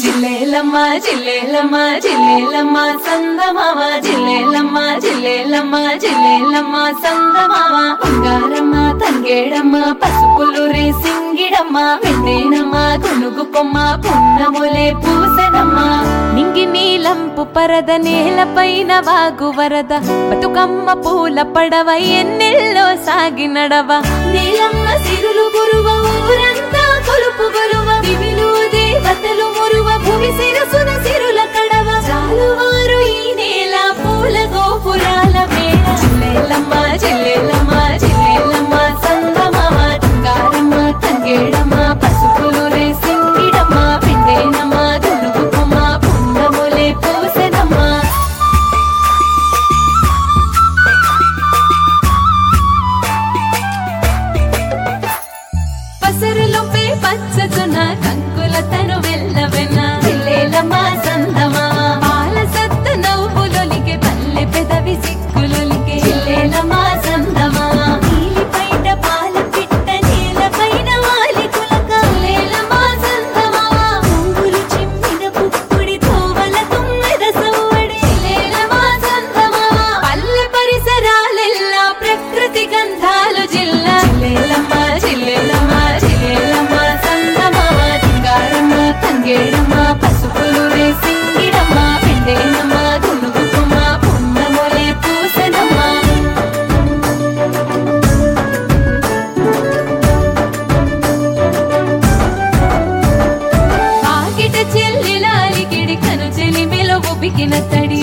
జిల్లేలమ్మ జిల్లేలమ్మ జిల్లేలమ్మ సందమామ జిల్లేలమ్మ జిల్లేలమ్మ జిల్లేలమ్మ సందమామ బంగారమ్మ తంగేడమ్మ పసుపులు రే సింగిడమ్మ వెండేనమ్మ కొనుగు కొమ్మ పున్నములే పూసెనమ్మ నింగి నీలంపు పరద నేలపైన వాగు వరద బతుకమ్మ పూల పడవ ఎన్నెల్లో సాగి నడవ నీలమ్మ సిరులు గురువ ఊరంతా కొలుపు గొలువ దివిలు దేవతలు మురువ భూమి శిరసున సిరుల కడవ చాలువారు ఈ నేల పూల గోపురాల మేడ జిల్లేలమ్మ జిల్లేలమ్మ జిల్లేలమ్మ సంగమమ్మ తుంగారమ్మ తంగేడమ్మ పసుపులు రే సింగిడమ్మ పిండేనమ్మ దులుగుకుమ్మ పున్నములే పూసెనమ్మ పసరులొప్పే పచ్చచున కంకుల తను వెళ్ళవెన్న జిల్లేలమ్మ సందమా పాల సత్త నవ్వులొలికే పల్లె పెదవి సిక్కులొలికే జిల్లేలమ్మ సందమా నీలి పైట పాల పిట్ట నేల పైన వాలి కులక జిల్లేలమ్మ సందమా పువ్వులు చిమ్మిన పుప్పుడి తోవల తుమ్మెద సవ్వడి జిల్లేలమ్మ సందమా పల్లె పరిసరాలెల్లా ప్రకృతి గంధాలు జిల్లా జిల్లేలమ్మ జిల్లేలమ్మ జిల్లేలమ్మ సందమామ సింగారమ్మ తంగేడమ్మ పసుపులు రే సింగిడమ్మ పిండేనమ్మ దునుగుకుమ్మ పున్నములే పూసెనమ్మ ఆకిట చెల్లిలాలికిడి కను చెలిమిలో ఉబికిన తడి